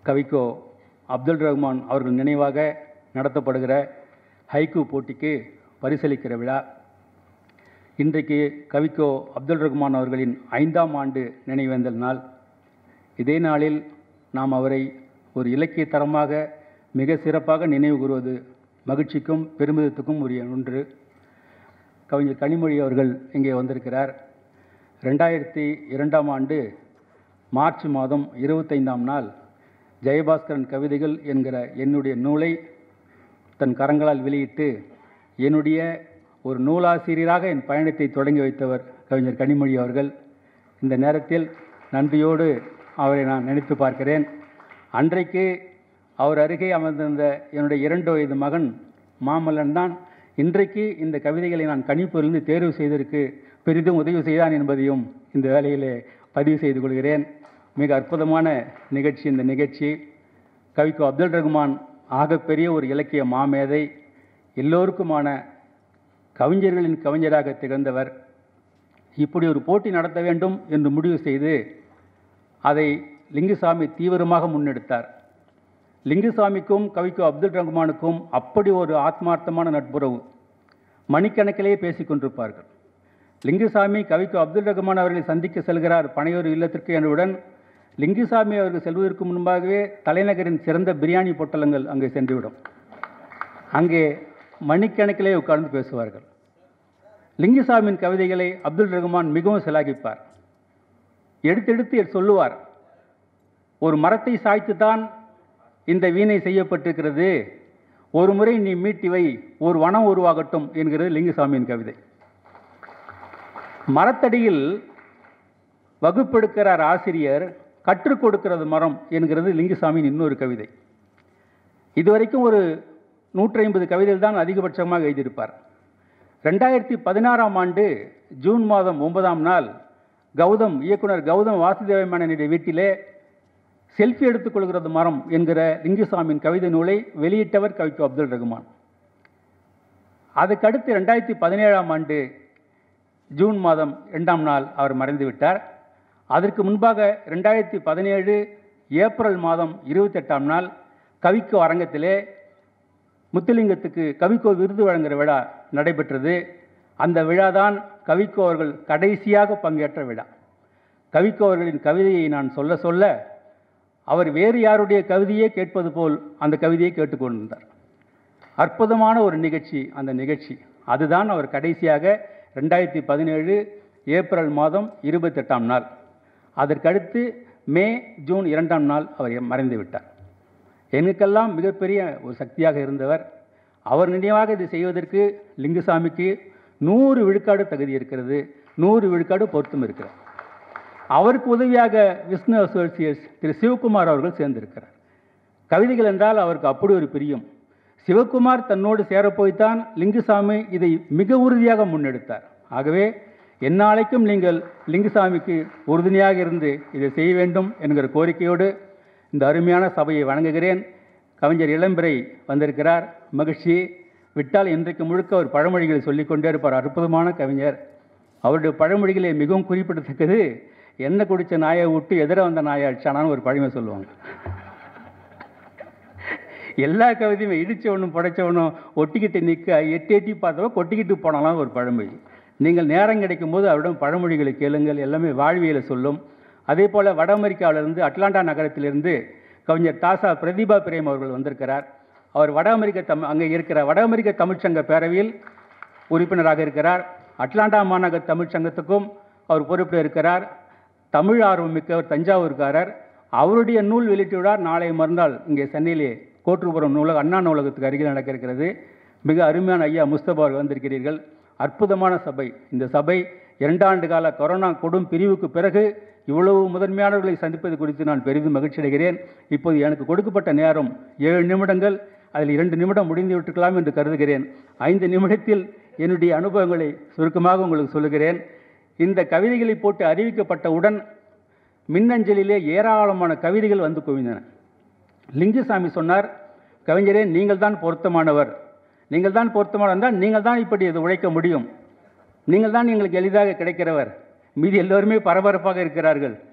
கவிக்கோ அப்துல் ரஹ்மான் அவர்கள் நினைவாக நடத்தப்படுகிற ஹைக்கூ போட்டிக்கு பரிசளிக்கிற விழா இன்றைக்கு கவிக்கோ அப்துல் ரஹ்மான் அவர்களின் ஐந்தாம் ஆண்டு நினைவேந்தல் நாள் இதே நாளில் நாம் அவரை ஒரு இலக்கிய தரமாக மிக சிறப்பாக நினைவு கூறுவது மகிழ்ச்சிக்கும் பெருமிதத்துக்கும் உரிய ஒன்று கவிஞர் கனிமொழி அவர்கள் இங்கே வந்திருக்கிறார் ரெண்டாயிரத்தி இரண்டாம் ஆண்டு மார்ச் மாதம் இருபத்தைந்தாம் நாள் ஜெயபாஸ்கரன் கவிதைகள் என்கிற என்னுடைய நூலை தன் கரங்களால் வெளியிட்டு என்னுடைய ஒரு நூலாசிரியராக என் பயணத்தை தொடங்கி வைத்தவர் கவிஞர் கனிமொழி அவர்கள் இந்த நேரத்தில் நன்றியோடு அவரை நான் நினைத்து பார்க்கிறேன் அன்றைக்கு அவர் அருகே அமர்ந்திருந்த என்னுடைய இரண்டு வயது மகன் மாமல்லன் தான் இன்றைக்கு இந்த கவிதைகளை நான் கணிப்பொருளிருந்து தேர்வு செய்ததற்கு பெரிதும் உதவி செய்தான் என்பதையும் இந்த வேலையிலே பதிவு செய்து கொள்கிறேன் மிக அற்புதமான நிகழ்ச்சி இந்த நிகழ்ச்சி கவிக்கு அப்துல் ரஹ்மான் ஆகப்பெரிய ஒரு இலக்கிய மாமேதை எல்லோருக்குமான கவிஞர்களின் கவிஞராக திகழ்ந்தவர் இப்படி ஒரு போட்டி நடத்த வேண்டும் என்று முடிவு செய்து அதை லிங்குசாமி தீவிரமாக முன்னெடுத்தார் லிங்குசாமிக்கும் கவிக்கு அப்துல் ரஹ்மானுக்கும் அப்படி ஒரு ஆத்மார்த்தமான நட்புறவு மணிக்கணக்கிலே பேசிக் கொண்டிருப்பார்கள் லிங்குசாமி கவிக்கு அப்துல் ரஹ்மான் அவர்களை சந்திக்க செல்கிறார் பனையூர் இல்லத்திற்கு என்றவுடன் லிங்குசாமி அவர்கள் செல்வதற்கு முன்பாகவே தலைநகரின் சிறந்த பிரியாணி பொட்டலங்கள் அங்கே சென்றுவிடும் அங்கே மணிக்கணக்கிலே உட்கார்ந்து பேசுவார்கள் லிங்குசாமியின் கவிதைகளை அப்துல் ரஹ்மான் மிகவும் சிலாகிப்பார் எடுத்தெடுத்து சொல்லுவார் ஒரு மரத்தை சாய்த்துத்தான் இந்த வீணை செய்யப்பட்டிருக்கிறது ஒரு முறை நீ மீட்டி வை ஒரு வனம் உருவாகட்டும் என்கிறது லிங்குசாமியின் கவிதை மரத்தடியில் வகுப்பெடுக்கிறார் ஆசிரியர் கற்றுக் கொடுக்கிறது மரம் என்கிறது லிங்குசாமியின் இன்னொரு கவிதை இதுவரைக்கும் ஒரு நூற்றி ஐம்பது கவிதைகள் தான் அதிகபட்சமாக எழுதியிருப்பார் ரெண்டாயிரத்தி பதினாறாம் ஆண்டு ஜூன் மாதம் ஒன்பதாம் நாள் கௌதம் இயக்குனர் கௌதம் வாசுதேவ மேனனுடைய வீட்டிலே செல்ஃபி எடுத்துக்கொள்கிறது மரம் என்கிற லிங்குசாமியின் கவிதை நூலை வெளியிட்டவர் கவிக்கு அப்துல் ரஹ்மான் அதுக்கடுத்து ரெண்டாயிரத்தி பதினேழாம் ஆண்டு ஜூன் மாதம் ரெண்டாம் நாள் அவர் மறைந்து விட்டார் அதற்கு முன்பாக ரெண்டாயிரத்தி பதினேழு ஏப்ரல் மாதம் இருபத்தெட்டாம் நாள் கவிக்கோ அரங்கத்திலே முத்துலிங்கத்துக்கு கவிக்கோ விருது வழங்குகிற விழா நடைபெற்றது அந்த விழாதான் கவிக்கோ அவர்கள் கடைசியாக பங்கேற்ற விழா கவிக்கோ அவர்களின் கவிதையை நான் சொல்ல சொல்ல அவர் வேறு யாருடைய கவிதையே கேட்பது போல் அந்த கவிதையை கேட்டுக்கொண்டிருந்தார் அற்புதமான ஒரு நிகழ்ச்சி அந்த நிகழ்ச்சி அதுதான் அவர் கடைசியாக ரெண்டாயிரத்தி பதினேழு ஏப்ரல் மாதம் இருபத்தெட்டாம் நாள் அதற்கடுத்து மே ஜூன் இரண்டாம் நாள் அவர் மறைந்து விட்டார் எனக்கெல்லாம் மிகப்பெரிய ஒரு சக்தியாக இருந்தவர் அவர் நினைவாக இது செய்வதற்கு லிங்குசாமிக்கு நூறு விழுக்காடு தகுதி இருக்கிறது நூறு விழுக்காடு பொருத்தம் இருக்கிறது அவருக்கு உதவியாக விஷ்ணு அசோசியேட்ஸ் திரு சிவகுமார் அவர்கள் சேர்ந்திருக்கிறார் கவிதைகள் என்றால் அவருக்கு அப்படி ஒரு பிரியம் சிவகுமார் தன்னோடு சேரப்போய்த்தான் லிங்குசாமி இதை மிக உறுதியாக முன்னெடுத்தார் ஆகவே எந்நாளைக்கும் நீங்கள் லிங்குசாமிக்கு உறுதுணையாக இருந்து இதை செய்ய வேண்டும் என்கிற கோரிக்கையோடு இந்த அருமையான சபையை வணங்குகிறேன் கவிஞர் இளம்பிறை வந்திருக்கிறார் மகிழ்ச்சி விட்டால் இன்றைக்கு முழுக்க அவர் பழமொழிகளை சொல்லிக்கொண்டே இருப்பார் அற்புதமான கவிஞர் அவருடைய பழமொழிகளே மிகவும் குறிப்பிடத்தக்கது என்ன குடித்த நாயை விட்டு எதிர வந்த நாயை அடிச்சானான்னு ஒரு பழமை சொல்லுவாங்க எல்லா கவிதையுமே இடித்தவனும் படைச்சவனும் ஒட்டிக்கிட்டு நிற்க எட்டி எட்டி பார்த்தவோ கொட்டிக்கிட்டு போனாலாம் ஒரு பழமொழி நீங்கள் நேரம் கிடைக்கும் போது அவரிடம் பழமொழிகளை கேளுங்கள் எல்லாமே வாழ்வியலை சொல்லும் அதே போல் வட அமெரிக்காவிலிருந்து அட்லாண்டா நகரத்திலிருந்து கவிஞர் தாசா பிரதீபா பிரேம் அவர்கள் வந்திருக்கிறார் அவர் வட அமெரிக்க தம் அங்கே இருக்கிற வட அமெரிக்க தமிழ்ச்சங்க பேரவையில் உறுப்பினராக இருக்கிறார் அட்லாண்டா மாநகர் தமிழ்ச்சங்கத்துக்கும் அவர் பொறுப்பில் இருக்கிறார் தமிழ் ஆர்வம் மிக்கவர் தஞ்சாவூர்காரர் அவருடைய நூல் வெளியிட்டு விழா நாளை மறுநாள் இங்கே சென்னையிலே கோட்டுப்புறம் நூலக அண்ணா நூலகத்துக்கு அருகில் நடக்க இருக்கிறது மிக அருமையான ஐயா முஸ்தபா அவர்கள் வந்திருக்கிறீர்கள் அற்புதமான சபை இந்த சபை இரண்டாண்டு கால கொரோனா கொடும் பிரிவுக்கு பிறகு இவ்வளவு முதன்மையானவர்களை சந்திப்பது குறித்து நான் பெரிதும் மகிழ்ச்சி அடைகிறேன் இப்போது எனக்கு கொடுக்கப்பட்ட நேரம் ஏழு நிமிடங்கள் அதில் இரண்டு நிமிடம் முடிந்து விட்டுக்கலாம் என்று கருதுகிறேன் ஐந்து நிமிடத்தில் என்னுடைய அனுபவங்களை சுருக்கமாக உங்களுக்கு சொல்லுகிறேன் இந்த கவிதைகளை போட்டு அறிவிக்கப்பட்டவுடன் மின்னஞ்சலிலே ஏராளமான கவிதைகள் வந்து குவிந்தன லிங்குசாமி சொன்னார் கவிஞரே நீங்கள் தான் பொருத்தமானவர் நீங்கள் தான் பொருத்தமானவர் என்றால் நீங்கள் தான் இப்படி இது உழைக்க முடியும் நீங்கள் தான் எங்களுக்கு எளிதாக கிடைக்கிறவர் மீதி எல்லோருமே பரபரப்பாக இருக்கிறார்கள்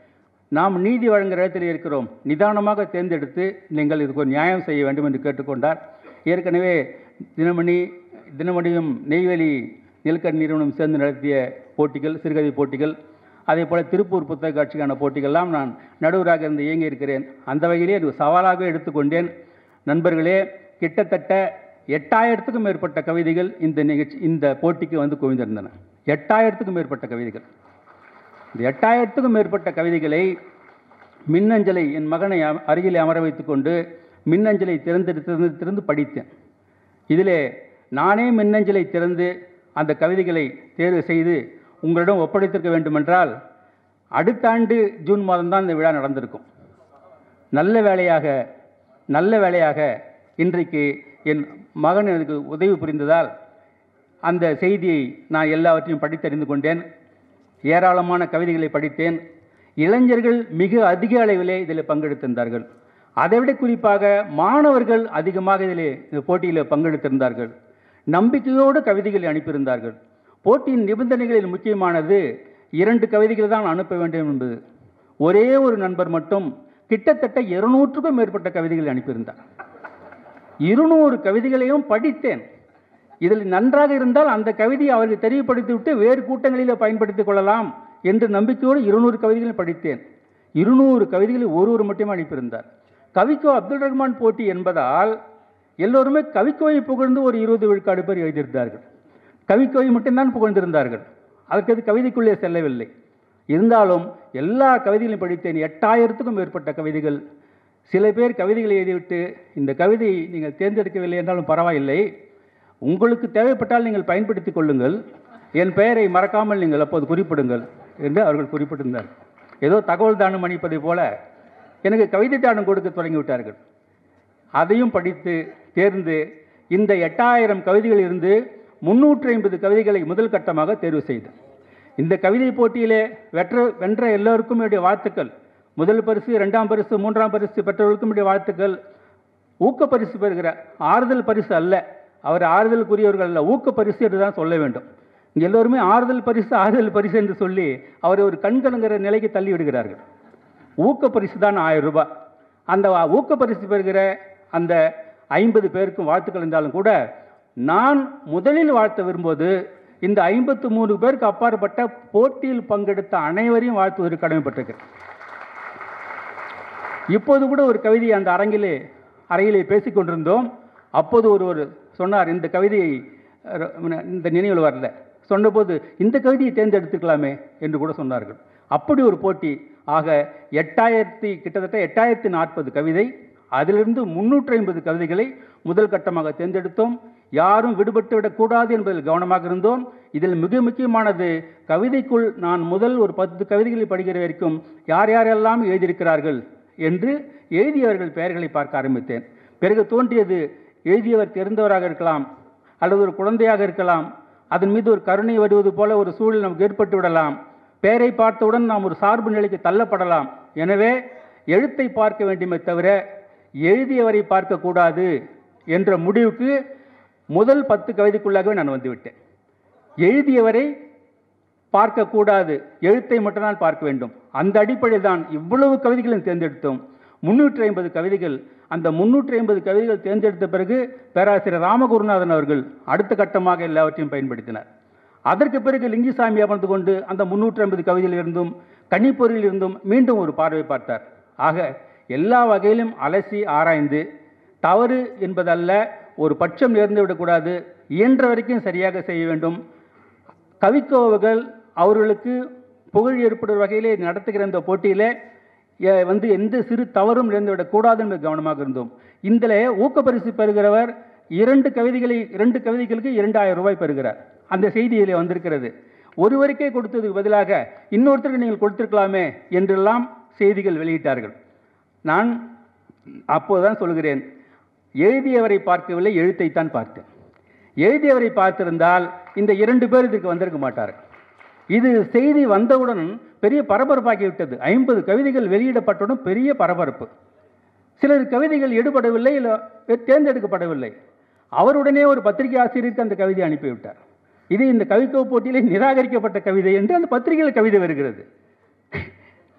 நாம் நீதி வழங்குகிற இடத்தில் இருக்கிறோம் நிதானமாக தேர்ந்தெடுத்து நீங்கள் இதுக்கு ஒரு நியாயம் செய்ய வேண்டும் என்று கேட்டுக்கொண்டார் ஏற்கனவே தினமணி தினமணியும் நெய்வேலி நிலக்கரி நிறுவனம் சேர்ந்து நடத்திய போட்டிகள் சிறுகதை போட்டிகள் அதே போல் திருப்பூர் புத்தக காட்சிக்கான போட்டிகள்லாம் நான் நடுவராக இருந்து இயங்கி இருக்கிறேன் அந்த வகையிலே இது சவாலாக எடுத்துக்கொண்டேன் நண்பர்களே கிட்டத்தட்ட எட்டாயிரத்துக்கும் மேற்பட்ட கவிதைகள் இந்த நிகழ்ச்சி இந்த போட்டிக்கு வந்து குவிந்திருந்தன எட்டாயிரத்துக்கும் மேற்பட்ட கவிதைகள் இந்த எட்டாயிரத்துக்கும் மேற்பட்ட கவிதைகளை மின்னஞ்சலை என் மகனை அ- அருகிலே அமர வைத்துக்கொண்டு மின்னஞ்சலை திறந்து திறந்து திறந்து படித்தேன் இதிலே நானே மின்னஞ்சலை திறந்து அந்த கவிதைகளை தேர்வு செய்து உங்களிடம் ஒப்படைத்திருக்க வேண்டுமென்றால் அடுத்த ஆண்டு ஜூன் மாதம் தான் இந்த விழா நடந்திருக்கும் நல்ல வேலையாக நல்ல வேலையாக இன்றைக்கு என் மகன் எனக்கு உதவி புரிந்ததால் அந்த செய்தியை நான் எல்லாவற்றையும் படித்தறிந்து கொண்டேன் ஏராளமான கவிதைகளை படித்தேன் இளைஞர்கள் மிக அதிக அளவிலே இதில் பங்கெடுத்திருந்தார்கள் அதைவிட குறிப்பாக மாணவர்கள் அதிகமாக இதில் இந்த போட்டியில் பங்கெடுத்திருந்தார்கள் நம்பிக்கையோடு கவிதைகளை அனுப்பியிருந்தார்கள் போட்டியின் நிபந்தனைகளில் முக்கியமானது இரண்டு கவிதைகள் தான் அனுப்ப வேண்டும் என்பது ஒரே ஒரு நண்பர் மட்டும் கிட்டத்தட்ட இருநூற்றுக்கும் மேற்பட்ட கவிதைகளை அனுப்பியிருந்தார் இருநூறு கவிதைகளையும் படித்தேன் இதில் நன்றாக இருந்தால் அந்த கவிதையை அவருக்கு தெரியப்படுத்திவிட்டு வேறு கூட்டங்களில் பயன்படுத்திக் கொள்ளலாம் என்று நம்பிக்கையோடு இருநூறு கவிதைகளை படித்தேன் இருநூறு கவிதைகளை ஒருவர் மட்டுமே அனுப்பியிருந்தார் கவிக்கோ அப்துல் ரஹ்மான் போட்டி என்பதால் எல்லோருமே கவிக்கோவை புகழ்ந்து ஒரு இருபது விழுக்காடு பேர் எழுதியிருந்தார்கள் கவிக்கோவை மட்டும்தான் புகழ்ந்திருந்தார்கள் அதற்கு அது கவிதைக்குள்ளே செல்லவில்லை இருந்தாலும் எல்லா கவிதைகளையும் படித்தேன் எட்டாயிரத்துக்கும் மேற்பட்ட கவிதைகள் சில பேர் கவிதைகளை எழுதிவிட்டு இந்த கவிதையை நீங்கள் தேர்ந்தெடுக்கவில்லை என்றாலும் பரவாயில்லை உங்களுக்கு தேவைப்பட்டால் நீங்கள் பயன்படுத்திக் கொள்ளுங்கள் என் பெயரை மறக்காமல் நீங்கள் அப்போது குறிப்பிடுங்கள் என்று அவர்கள் குறிப்பிட்டிருந்தார் ஏதோ தகவல் தானம் அளிப்பதைப் போல எனக்கு கவிதை தானம் கொடுக்க தொடங்கிவிட்டார்கள் அதையும் படித்து தேர்ந்து இந்த எட்டாயிரம் கவிதைகளில் இருந்து முன்னூற்றி ஐம்பது கவிதைகளை முதல் கட்டமாக தேர்வு செய்தேன் இந்த கவிதை போட்டியிலே வெற்ற வென்ற எல்லோருக்கும் என்னுடைய வாழ்த்துக்கள் முதல் பரிசு இரண்டாம் பரிசு மூன்றாம் பரிசு பெற்றவர்களுக்கும் என்னுடைய வாழ்த்துக்கள் ஊக்க பரிசு பெறுகிற ஆறுதல் பரிசு அல்ல அவர் ஆறுதலுக்குரியவர்கள் அல்ல ஊக்க பரிசு என்று தான் சொல்ல வேண்டும் இங்கே எல்லோருமே ஆறுதல் பரிசு ஆறுதல் பரிசு என்று சொல்லி அவரை ஒரு கண்கலங்கிற நிலைக்கு தள்ளி விடுகிறார்கள் ஊக்க பரிசு தான் ஆயிரம் ரூபாய் அந்த ஊக்க பரிசு பெறுகிற அந்த ஐம்பது பேருக்கும் வாழ்த்துக்கள் இருந்தாலும் கூட நான் முதலில் வாழ்த்த விரும்புவது இந்த ஐம்பத்து மூணு பேருக்கு அப்பாற்பட்ட போட்டியில் பங்கெடுத்த அனைவரையும் வாழ்த்துவதற்கு கடமைப்பட்டிருக்கிறேன் இப்போது கூட ஒரு கவிதை அந்த அரங்கிலே அறையிலே பேசிக் கொண்டிருந்தோம் அப்போது ஒருவர் சொன்னார் இந்த கவிதையை அஹ், இந்த நினைவில் வரல சொன்னபோது இந்த கவிதையை தேர்ந்தெடுத்துக்கலாமே என்று கூட சொன்னார்கள் அப்படி ஒரு போட்டி ஆக எட்டாயிரத்தி கிட்டத்தட்ட எட்டாயிரத்தி நாற்பது கவிதை அதிலிருந்து முன்னூற்றி ஐம்பது கவிதைகளை முதல் கட்டமாக தேர்ந்தெடுத்தோம் யாரும் விடுபட்டு விடக்கூடாது என்பதில் கவனமாக இருந்தோம் இதில் மிக முக்கியமானது கவிதைக்குள் நான் முதல் ஒரு பத்து கவிதைகளை படிக்கிற வரைக்கும் யார் யாரெல்லாம் எழுதியிருக்கிறார்கள் என்று எழுதியவர்கள் பெயர்களை பார்க்க ஆரம்பித்தேன் பிறகு தோன்றியது எழுதியவர் தெரிந்தவராக இருக்கலாம் அல்லது ஒரு குழந்தையாக இருக்கலாம் அதன் மீது ஒரு கருணை வருவது போல ஒரு சூழல் நமக்கு ஏற்பட்டு விடலாம் பெயரை பார்த்தவுடன் நாம் ஒரு சார்பு நிலைக்கு தள்ளப்படலாம் எனவே எழுத்தை பார்க்க வேண்டுமே தவிர எழுதியவரை பார்க்கக்கூடாது என்ற முடிவுக்கு முதல் பத்து கவிதைக்குள்ளாகவே நான் வந்துவிட்டேன் எழுதியவரை பார்க்கக்கூடாது எழுத்தை மட்டும்தான் பார்க்க வேண்டும் அந்த அடிப்படையில் தான் இவ்வளவு கவிதைகளையும் தேர்ந்தெடுத்தோம் முன்னூற்றி ஐம்பது கவிதைகள் அந்த முன்னூற்றி ஐம்பது கவிதைகள் தேர்ந்தெடுத்த பிறகு பேராசிரியர் ராமகுருநாதன் அவர்கள் அடுத்த கட்டமாக எல்லாவற்றையும் பயன்படுத்தினார் அதற்கு பிறகு லிங்கிசாமி அமர்ந்து கொண்டு அந்த முன்னூற்றி ஐம்பது கவிதையிலிருந்தும் கன்னிப்பொருளில் இருந்தும் மீண்டும் ஒரு பார்வை பார்த்தார் ஆக எல்லா வகையிலும் அலசி ஆராய்ந்து தவறு என்பதல்ல ஒரு பட்சம் நேர்ந்து விடக்கூடாது இயன்ற வரைக்கும் சரியாக செய்ய வேண்டும் கவிக்கோவர்கள் அவர்களுக்கு புகழ் ஏற்படுற வகையிலே நடத்துகிற இந்த போட்டியிலே எ- வந்து எந்த சிறு தவறும் இழந்துவிடக்கூடாது என்பது கவனமாக இருந்தோம் இதில் ஊக்கப்பரிசு பெறுகிறவர் இரண்டு கவிதைகளை இரண்டு கவிதைகளுக்கு இரண்டாயிரம் ரூபாய் பெறுகிறார் அந்த செய்தியிலே வந்திருக்கிறது ஒருவருக்கே கொடுத்ததுக்கு பதிலாக இன்னொருத்தருக்கு நீங்கள் கொடுத்திருக்கலாமே என்றெல்லாம் செய்திகள் வெளியிட்டார்கள் நான் அப்போதுதான் சொல்கிறேன் எழுதியவரை பார்க்கவில்லை எழுத்தைத்தான் பார்த்தேன் எழுதியவரை பார்த்திருந்தால் இந்த இரண்டு பேர் இதற்கு வந்திருக்க மாட்டார்கள் இது செய்தி வந்தவுடன் பெரிய பரபரப்பாகி விட்டது ஐம்பது கவிதைகள் வெளியிடப்பட்டவுடன் பெரிய பரபரப்பு சிலர் கவிதைகள் எடுபடவில்லை இல்லை தேர்ந்தெடுக்கப்படவில்லை அவருடனே ஒரு பத்திரிகை ஆசிரியருக்கு அந்த கவிதை அனுப்பிவிட்டார் இது இந்த கவிக்கோ போட்டியிலே நிராகரிக்கப்பட்ட கவிதை என்று அந்த பத்திரிகையில் கவிதை வருகிறது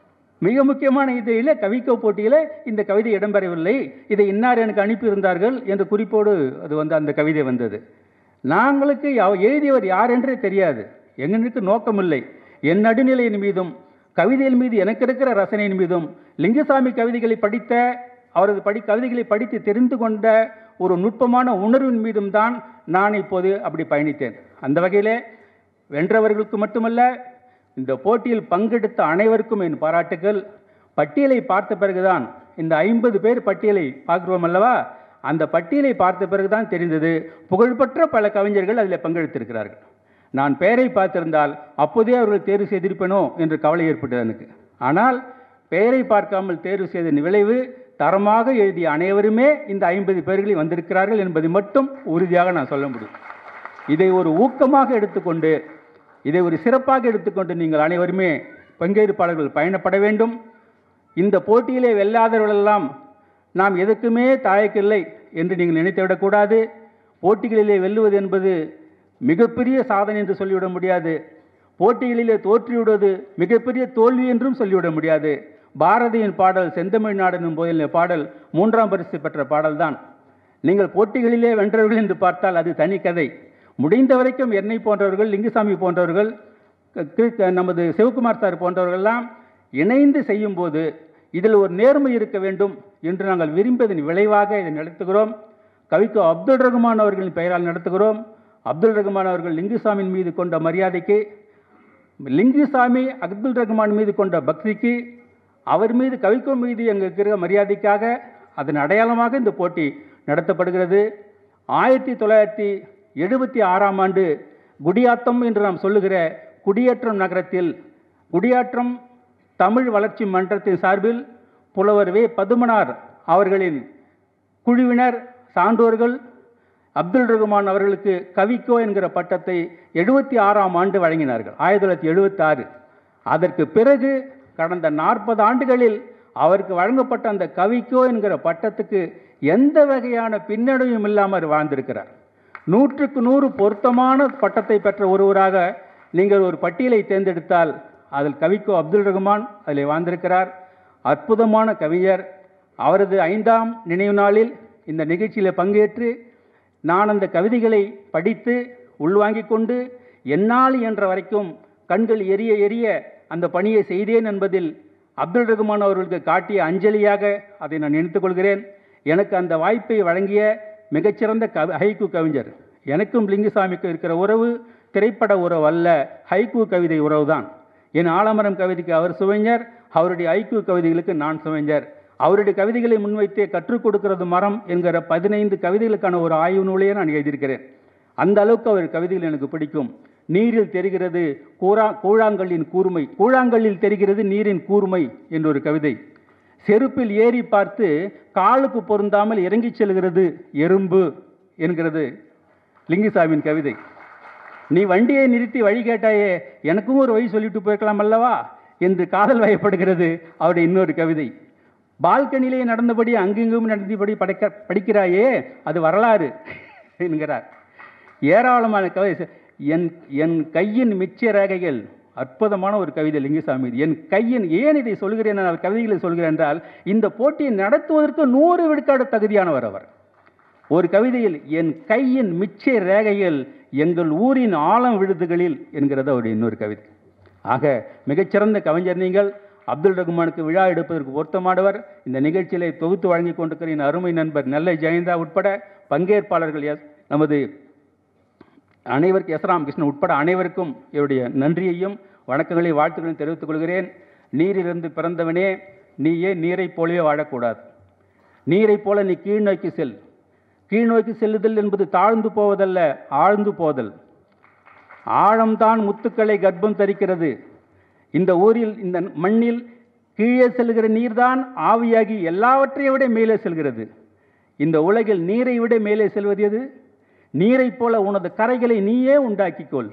மிக முக்கியமான இதில் கவிக்கோ போட்டியில் இந்த கவிதை இடம்பெறவில்லை இதை இன்னார் எனக்கு அனுப்பியிருந்தார்கள் என்ற குறிப்போடு அது வந்து அந்த கவிதை வந்தது நாங்களுக்கு அவ- எழுதியவர் யார் என்றே தெரியாது எங்களுக்கு நோக்கமில்லை என் நடுநிலையின் மீதும் கவிதையின் மீது எனக்கு இருக்கிற ரசனையின் மீதும் லிங்குசாமி கவிதைகளை படித்த அவரது படி கவிதைகளை படித்து தெரிந்து கொண்ட ஒரு நுட்பமான உணர்வின் மீதும் தான் நான் இப்போது அப்படி பயணித்தேன் அந்த வகையிலே வென்றவர்களுக்கு மட்டுமல்ல இந்த போட்டியில் பங்கெடுத்த அனைவருக்கும் என் பாராட்டுகள் பட்டியலை பார்த்த பிறகுதான் இந்த ஐம்பது பேர் பட்டியலை பார்க்கிறோம் அல்லவா அந்த பட்டியலை பார்த்த பிறகுதான் தெரிந்தது புகழ்பெற்ற பல கவிஞர்கள் அதில் பங்கெடுத்திருக்கிறார்கள் நான் பெயரை பார்த்திருந்தால் அப்போதே அவர்கள் தேர்வு செய்திருப்பேனோ என்று கவலை ஏற்பட்டது எனக்கு ஆனால் பெயரை பார்க்காமல் தேர்வு செய்த விளைவு தரமாக எழுதிய அனைவருமே இந்த ஐம்பது பேர்களில் வந்திருக்கிறார்கள் என்பதை மட்டும் உறுதியாக நான் சொல்ல முடியும் இதை ஒரு ஊக்கமாக எடுத்துக்கொண்டு இதை ஒரு சிறப்பாக எடுத்துக்கொண்டு நீங்கள் அனைவருமே பங்கேற்பாளர்கள் பயணப்பட வேண்டும் இந்த போட்டியிலே வெல்லாதவர்களெல்லாம் நாம் எதுக்குமே தாயக்கில்லை என்று நீங்கள் நினைத்துவிடக்கூடாது போட்டிகளிலே வெல்லுவது என்பது மிகப்பெரிய சாதனை என்று சொல்லிவிட முடியாது போட்டிகளிலே தோற்றுவிடுவது மிகப்பெரிய தோல்வி என்றும் சொல்லிவிட முடியாது பாரதியின் பாடல் செந்தமிழ் நாடு எனும் போதில் பாடல் மூன்றாம் பரிசு பெற்ற பாடல்தான் நீங்கள் போட்டிகளிலே வென்றவர்கள் என்று பார்த்தால் அது தனி கதை முடிந்த வரைக்கும் என்னை போன்றவர்கள் லிங்குசாமி போன்றவர்கள் க- க- நமது சிவகுமார் சார் போன்றவர்கள்லாம் இணைந்து செய்யும்போது இதில் ஒரு நேர்மை இருக்க வேண்டும் என்று நாங்கள் விரும்பியதன் விளைவாக இதை நடத்துகிறோம் கவிக்கு அப்துல் ரகுமான் அவர்களின் பெயரால் நடத்துகிறோம் அப்துல் ரகுமான் அவர்கள் லிங்குசாமியின் மீது கொண்ட மரியாதைக்கு லிங்குசாமி அப்துல் ரகுமான் மீது கொண்ட பக்திக்கு அவர் மீது கவிக்கோ மீது எங்களுக்கு இருக்கிற மரியாதைக்காக அதன் அடையாளமாக இந்த போட்டி நடத்தப்படுகிறது ஆயிரத்தி தொள்ளாயிரத்தி எழுபத்தி ஆறாம் ஆண்டு குடியாத்தம் என்று நாம் சொல்லுகிற குடியேற்றம் நகரத்தில் குடியாற்றம் தமிழ் வளர்ச்சி மன்றத்தின் சார்பில் புலவர் வே பதுமனார் அவர்களின் குழுவினர் சான்றோர்கள் அப்துல் ரகுமான் அவர்களுக்கு கவிக்கோ என்கிற பட்டத்தை எழுபத்தி ஆறாம் ஆண்டு வழங்கினார்கள் ஆயிரத்தி தொள்ளாயிரத்தி எழுபத்தி ஆறு அதற்கு பிறகு கடந்த நாற்பது ஆண்டுகளில் அவருக்கு வழங்கப்பட்ட அந்த கவிக்கோ என்கிற பட்டத்துக்கு எந்த வகையான பின்னடைவும் இல்லாமல் அவர் வாழ்ந்திருக்கிறார் நூற்றுக்கு நூறு பொருத்தமான பட்டத்தை பெற்ற ஒருவராக நீங்கள் ஒரு பட்டியலை தேர்ந்தெடுத்தால் அதில் கவிக்கோ அப்துல் ரகுமான் அதில் வாழ்ந்திருக்கிறார் அற்புதமான கவிஞர் அவரது ஐந்தாம் நினைவு நாளில் இந்த நிகழ்ச்சியில் பங்கேற்று நான் அந்த கவிதைகளை படித்து உள்வாங்கிக் கொண்டு என்னால் என்ற வரைக்கும் கண்கள் எரிய எரிய அந்த பணியை செய்தேன் என்பதில் அப்துல் ரகுமான் அவர்களுக்கு காட்டிய அஞ்சலியாக அதை நான் நினைத்துக் கொள்கிறேன் எனக்கு அந்த வாய்ப்பை வழங்கிய மிகச்சிறந்த கவி ஹைக்கு கவிஞர் எனக்கும் லிங்குசாமிக்கும் இருக்கிற உறவு திரைப்பட உறவு அல்ல ஹைக்கு கவிதை உறவுதான் என் ஆலமரம் கவிதைக்கு அவர் சுவைஞர் அவருடைய ஐக்கு கவிதைகளுக்கு நான் சுவைஞர் அவருடைய கவிதைகளை முன்வைத்தே கற்றுக் கொடுக்கிறது மரம் என்கிற பதினைந்து கவிதைகளுக்கான ஒரு ஆய்வு நூலையே நான் எழுதியிருக்கிறேன் அந்த அளவுக்கு அவர் கவிதைகள் எனக்கு பிடிக்கும் நீரில் தெரிகிறது கூழா கூழாங்கல்லின் கூர்மை கூழாங்கல்லில் தெரிகிறது நீரின் கூர்மை என்ற ஒரு கவிதை செருப்பில் ஏறி பார்த்து காலுக்கு பொருந்தாமல் இறங்கிச் செல்கிறது எறும்பு என்கிறது லிங்குசாமியின் கவிதை நீ வண்டியை நிறுத்தி வழி கேட்டாயே எனக்கும் ஒரு வழி சொல்லிட்டு போயிருக்கலாம் அல்லவா என்று காதல் வயப்படுகிறது அவருடைய இன்னொரு கவிதை பால்கனிலே நடந்தபடி அங்கெங்கும் நடந்தபடி படைக்க படிக்கிறாயே அது வரலாறு என்கிறார் ஏராளமான கவிதை என் என் கையின் மிச்ச ரேகைகள் அற்புதமான ஒரு கவிதை லிங்குசாமி இது. என் கையின் ஏன் இதை சொல்கிறேன் நான் கவிதைகளை சொல்கிறேன் என்றால் இந்த போட்டியை நடத்துவதற்கு நூறு விழுக்காடு தகுதியானவர் அவர் ஒரு கவிதையில் என் கையின் மிச்ச ரேகையில் எங்கள் ஊரின் ஆழம் விழுதுகளில் என்கிறது அவருடைய இன்னொரு கவிதை ஆக மிகச்சிறந்த கவிஞர் நீங்கள் அப்துல் ரகுமானுக்கு விழா எடுப்பதற்கு பொருத்தமானவர் இந்த நிகழ்ச்சியிலே தொகுத்து வழங்கி கொண்டிருக்கிற என் அருமை நண்பர் நெல்லை ஜெயந்தா உட்பட பங்கேற்பாளர்கள் எஸ் நமது அனைவருக்கும் எஸ் ராமகிருஷ்ணன் உட்பட அனைவருக்கும் என்னுடைய நன்றியையும் வணக்கங்களையும் வாழ்த்துக்களையும் தெரிவித்துக் கொள்கிறேன் நீரிலிருந்து பிறந்தவனே நீ ஏன் நீரைப் போலவே வாழக்கூடாது நீரைப் போல நீ கீழ் நோக்கி செல் கீழ் நோக்கி செல்லுதல் என்பது தாழ்ந்து போவதல்ல ஆழ்ந்து போதல் ஆழம்தான் முத்துக்களை கர்ப்பம் தரிக்கிறது இந்த ஊரில் இந்த மண்ணில் கீழே செல்கிற நீர்தான் ஆவியாகி எல்லாவற்றையும் விட மேலே செல்கிறது இந்த உலகில் நீரை விட மேலே செல்வது எது நீரைப் போல உனது கரைகளை நீயே உண்டாக்கிக்கொள்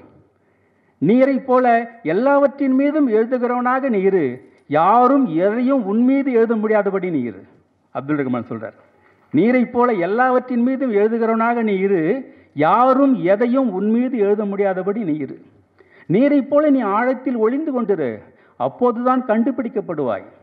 நீரைப் போல எல்லாவற்றின் மீதும் எழுதுகிறவனாக நீ இரு யாரும் எதையும் உன் மீது எழுத முடியாதபடி நீ இரு அப்துல் ரஹ்மான் சொல்றார் நீரைப் போல எல்லாவற்றின் மீதும் எழுதுகிறவனாக நீ இரு யாரும் எதையும் உன் மீது எழுத முடியாதபடி நீ இரு நீரைப் போல நீ ஆழத்தில் ஒளிந்து கொண்டிரு அப்போதுதான் கண்டுபிடிக்கப்படுவாய்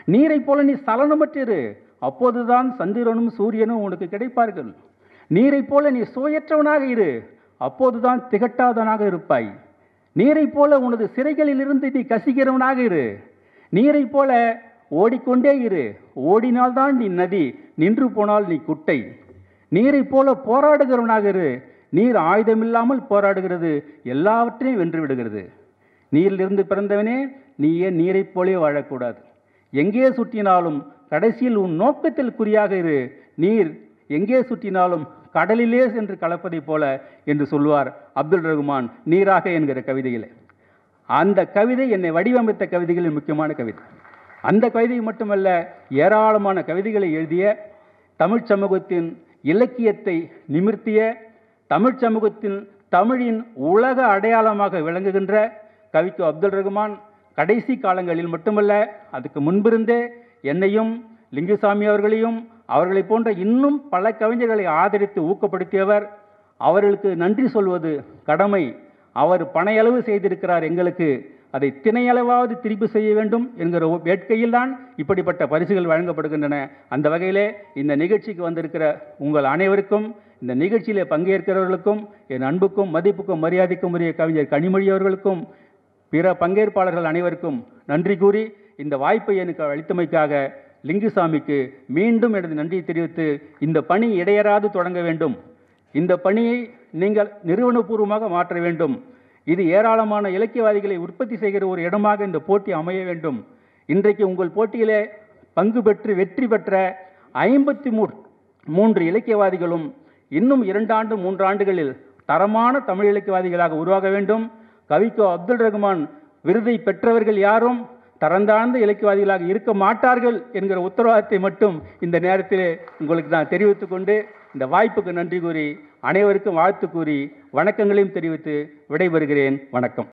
நீரைப் போல நீ சலனமற்றிரு அப்போதுதான் சந்திரனும் சூரியனும் உனக்கு கிடைப்பார்கள் நீரைப் போல நீ சுயற்றவனாக இரு அப்போதுதான் திகட்டாதவனாக இருப்பாய் நீரைப் போல உனது சிறைகளிலிருந்து நீ கசிகிறவனாக இரு நீரைப் போல ஓடிக்கொண்டே இரு ஓடினால்தான் நீ நதி நின்று போனால் நீ குட்டை நீரைப் போல போராடுகிறவனாக இரு நீர் ஆயுதமில்லாமல் போராடுகிறது எல்லாவற்றையும் வென்று விடுகிறது நீரிலிருந்து பிறந்தவனே நீ ஏன் நீரைப் போலே வாழக்கூடாது எங்கே சுற்றினாலும் கடைசியில் உன் நோக்கத்தில் குறியாக இரு நீர் எங்கே சுற்றினாலும் கடலிலே சென்று கலப்பதைப் போல என்று சொல்வார் அப்துல் ரகுமான் நீராக என்கிற கவிதையில் அந்த கவிதை என்னை வடிவமைத்த கவிதைகளில் முக்கியமான கவிதை அந்த கவிதை மட்டுமல்ல ஏராளமான கவிதைகளை எழுதிய தமிழ் சமூகத்தின் இலக்கியத்தை நிமிர்த்திய தமிழ் சமூகத்தின் தமிழின் உலக அடையாளமாக விளங்குகின்ற கவிக்கு அப்துல் ரகுமான் கடைசி காலங்களில் மட்டுமல்ல அதுக்கு முன்பிருந்தே என்னையும் லிங்குசாமி அவர்களையும் அவர்களைப் போன்ற இன்னும் பல கவிஞர்களை ஆதரித்து ஊக்கப்படுத்தியவர் அவர்களுக்கு நன்றி சொல்வது கடமை அவர் பனையளவு செய்திருக்கிறார் எங்களுக்கு அதை திணையளவாவது திருப்பி செய்ய வேண்டும் என்கிற வேட்கையில்தான் இப்படிப்பட்ட பரிசுகள் வழங்கப்படுகின்றன அந்த வகையிலே இந்த நிகழ்ச்சிக்கு வந்திருக்கிற உங்கள் அனைவருக்கும் இந்த நிகழ்ச்சியிலே பங்கேற்கிறவர்களுக்கும் என் அன்புக்கும் மதிப்புக்கும் மரியாதைக்கும் உரிய கவிஞர் கனிமொழி அவர்களுக்கும் பிற பங்கேற்பாளர்கள் அனைவருக்கும் நன்றி கூறி இந்த வாய்ப்பை எனக்கு அளித்தமைக்காக லிங்குசாமிக்கு மீண்டும் எனது நன்றியை தெரிவித்து இந்த பணி இடையறாது தொடங்க வேண்டும் இந்த பணியை நீங்கள் நிறுவனபூர்வமாக மாற்ற வேண்டும் இது ஏராளமான இலக்கியவாதிகளை உற்பத்தி செய்கிற ஒரு இடமாக இந்த போட்டி அமைய வேண்டும் இன்றைக்கு உங்கள் போட்டியிலே பங்கு பெற்று வெற்றி பெற்ற ஐம்பத்தி மூ மூன்று இலக்கியவாதிகளும் இன்னும் இரண்டு ஆண்டு மூன்று ஆண்டுகளில் தரமான தமிழ் இலக்கியவாதிகளாக உருவாக வேண்டும் கவிக்கோ அப்துல் ரகுமான் விருதை பெற்றவர்கள் யாரும் தரந்தாழ்ந்த இலக்கியவாதிகளாக இருக்க மாட்டார்கள் என்கிற உத்தரவாதத்தை மட்டும் இந்த நேரத்திலே உங்களுக்கு நான் தெரிவித்துக் கொண்டு இந்த வாய்ப்புக்கு நன்றி கூறி அனைவருக்கும் வாழ்த்து கூறி வணக்கங்களையும் தெரிவித்து விடைபெறுகிறேன் வணக்கம்